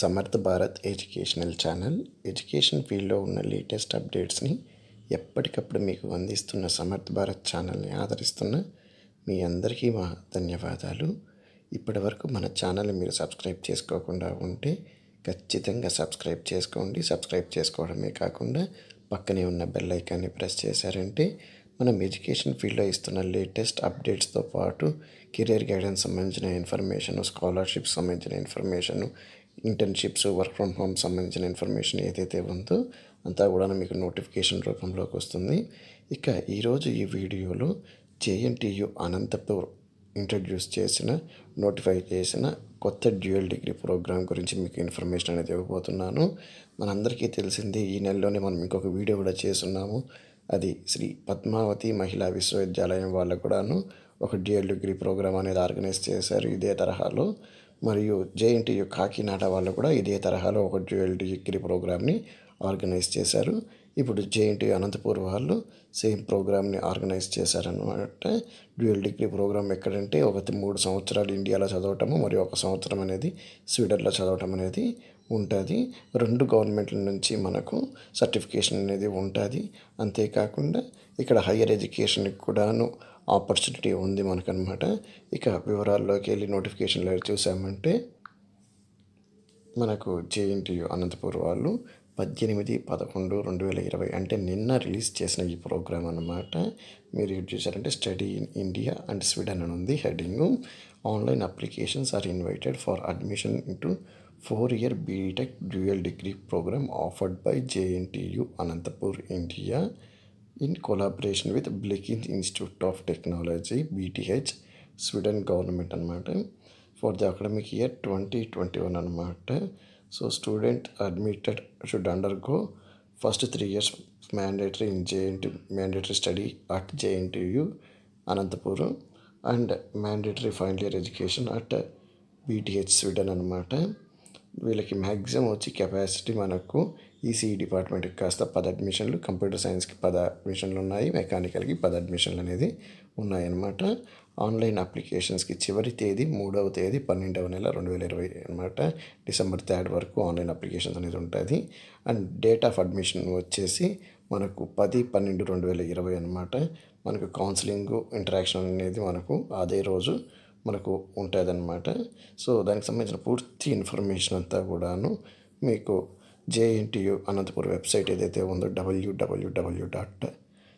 సమర్థ Bharat educational channel education ఫీల్డ్లో ఉన్న లేటెస్ట్ అప్డేట్స్ని ఎప్పటికప్పుడు మీకు అందిస్తున్న సమర్థ భారత్ ఛానల్ని ఆదరిస్తున్న మీ అందరికీ మా ధన్యవాదాలు ఇప్పటివరకు మన ఛానల్ని మీరు సబ్స్క్రైబ్ చేసుకోకుండా ఉంటే ఖచ్చితంగా సబ్స్క్రైబ్ చేసుకోండి సబ్స్క్రైబ్ చేసుకోవడమే కాకుండా పక్కనే ఉన్న బెల్ ఐకాన్ని ప్రెస్ చేశారంటే మనం ఎడ్యుకేషన్ ఫీల్డ్లో ఇస్తున్న లేటెస్ట్ అప్డేట్స్తో పాటు కెరియర్ గైడెన్స్ సంబంధించిన ఇన్ఫర్మేషన్ స్కాలర్షిప్ సంబంధించిన information internships work from home సంబంధించిన ఇన్ఫర్మేషన్ ఏదైతే ఉందో అంతా కూడా మీకు నోటిఫికేషన్ రూపంలోకి వస్తుంది ఇక ఈరోజు ఈ వీడియోలో జేఎన్టీయు అనంతపూర్ ఇంట్రడ్యూస్ చేసిన నోటిఫై చేసిన కొత్త డ్యూయల్ డిగ్రీ ప్రోగ్రామ్ గురించి మీకు ఇన్ఫర్మేషన్ అనేది ఇవ్వబోతున్నాను మనందరికీ తెలిసిందే ఈ నెలలోనే మనం ఇంకొక వీడియో కూడా చేస్తున్నాము అది శ్రీ పద్మావతి మహిళా విశ్వవిద్యాలయం వాళ్ళకు కూడాను ఒక డ్యూయల్ డిగ్రీ ప్రోగ్రామ్ అనేది ఆర్గనైజ్ చేశారు ఇదే తరహాలో మరియు జేఎన్టీయు కాకినాడ వాళ్ళు కూడా ఇదే తరహాలో ఒక డ్యూయల్ డిగ్రీ ప్రోగ్రామ్ని ఆర్గనైజ్ చేశారు ఇప్పుడు జేఎన్టీ అనంతపూర్ వాళ్ళు సేమ్ ప్రోగ్రామ్ని ఆర్గనైజ్ చేశారనమాట డ్యూయల్ డిగ్రీ ప్రోగ్రామ్ ఎక్కడంటే ఒక మూడు సంవత్సరాలు ఇండియాలో చదవటము మరియు ఒక సంవత్సరం అనేది స్వీడన్లో చదవటం అనేది ఉంటుంది రెండు గవర్నమెంట్ల నుంచి మనకు సర్టిఫికేషన్ అనేది ఉంటుంది అంతేకాకుండా ఇక్కడ హయ్యర్ ఎడ్యుకేషన్కి కూడాను ఆపర్చునిటీ ఉంది మనకనమాట ఇక వివరాల్లోకి వెళ్ళి నోటిఫికేషన్లో చూసామంటే మనకు జేఎన్టీయు అనంతపూర్ వాళ్ళు పద్దెనిమిది పదకొండు రెండు వేల ఇరవై అంటే నిన్న రిలీజ్ చేసిన ఈ ప్రోగ్రామ్ అనమాట మీరు ఏం చూసారంటే study in India and Sweden అని ఉంది heading online applications are invited for admission into four year BTech dual degree programme offered by JNTU Anantapur India in collaboration with Blekinge institute of technology BTH Sweden government అనమాట for the academic year twenty twenty one అనమాట so student admitted should undergo first three years mandatory in JNT mandatory study at JNTU Anantapuram and mandatory final year education at BTH Sweden అనమాట వీళ్ళకి maximum వచ్చి capacity మనకు ECE డిపార్ట్మెంట్కి కాస్త పది అడ్మిషన్లు computer సైన్స్కి పది అడ్మిషన్లు ఉన్నాయి మెకానికల్కి పది అడ్మిషన్లు అనేది ఉన్నాయన్నమాట ఆన్లైన్ అప్లికేషన్స్కి చివరి తేదీ మూడవ తేదీ పన్నెండవ నెల రెండు వేల ఇరవై అనమాట డిసెంబర్ థర్డ్ వరకు ఆన్లైన్ అప్లికేషన్స్ అనేది ఉంటుంది అండ్ డేట్ ఆఫ్ అడ్మిషన్ వచ్చేసి మనకు పది పన్నెండు రెండు వేల ఇరవై అనమాట మనకు కౌన్సిలింగ్ ఇంటరాక్షన్ అనేది మనకు అదే రోజు మనకు ఉంటుందన్నమాట సో దానికి సంబంధించిన పూర్తి ఇన్ఫర్మేషన్ అంతా కూడాను మీకు జేఎన్టీయు అనంతపురం వెబ్సైట్ ఏదైతే ఉందో WWW dot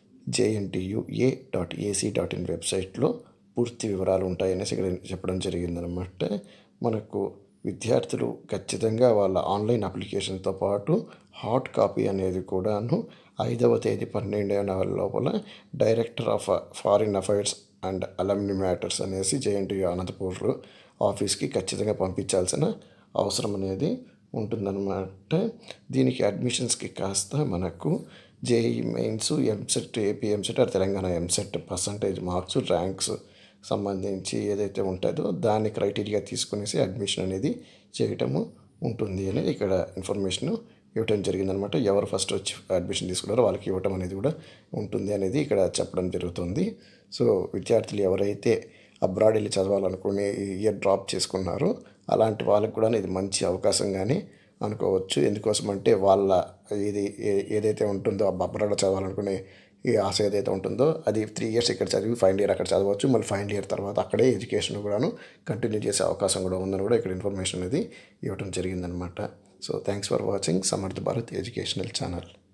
JNTUA dot AC dot in వెబ్సైట్లో పూర్తి వివరాలు ఉంటాయనేసి ఇక్కడ చెప్పడం జరిగిందనమాట మనకు విద్యార్థులు ఖచ్చితంగా వాళ్ళ ఆన్లైన్ అప్లికేషన్తో పాటు హార్డ్ కాపీ అనేది కూడాను ఐదవ తేదీ పన్నెండవ నెల లోపల director of foreign affairs and alumni matters అనేసి జేఎన్టీయు అనంతపూర్ ఆఫీస్కి ఖచ్చితంగా పంపించాల్సిన అవసరం అనేది ఉంటుందన్నమాట దీనికి అడ్మిషన్స్కి కాస్త మనకు JE mains EAMCET AP EAMCET or Telangana EAMCET percentage marks ranks సంబంధించి ఏదైతే ఉంటుందో దాన్ని క్రైటీరియా తీసుకునేసి అడ్మిషన్ అనేది చేయటము ఉంటుంది అనేది ఇక్కడ ఇన్ఫర్మేషన్ ఇవ్వటం జరిగిందనమాట ఎవరు ఫస్ట్ వచ్చి అడ్మిషన్ తీసుకున్నారో వాళ్ళకి ఇవ్వటం అనేది కూడా ఉంటుంది అనేది ఇక్కడ చెప్పడం జరుగుతుంది సో విద్యార్థులు ఎవరైతే అబ్రాడ్ వెళ్ళి చదవాలనుకుని ఇయర్ డ్రాప్ చేసుకున్నారో అలాంటి వాళ్ళకి కూడా ఇది మంచి అవకాశంగానే అనుకోవచ్చు ఎందుకోసం అంటే వాళ్ళ ఇది ఏదైతే ఉంటుందో అబ్రాడ్ చదవాలనుకునే ఈ ఆశ ఏదైతే ఉంటుందో అది త్రీ ఇయర్స్ ఇక్కడ చదివి ఫైనల్ ఇయర్ అక్కడ చదవచ్చు మళ్ళీ ఫైనల్ ఇయర్ తర్వాత అక్కడే ఎడ్యుకేషన్ కూడాను కంటిన్యూ చేసే అవకాశం కూడా ఉందని కూడా ఇక్కడ ఇన్ఫర్మేషన్ అనేది ఇవ్వడం జరిగిందనమాట సో థ్యాంక్స్ ఫర్ వాచింగ్ సమర్థ భారత్ ఎడ్యుకేషనల్ ఛానల్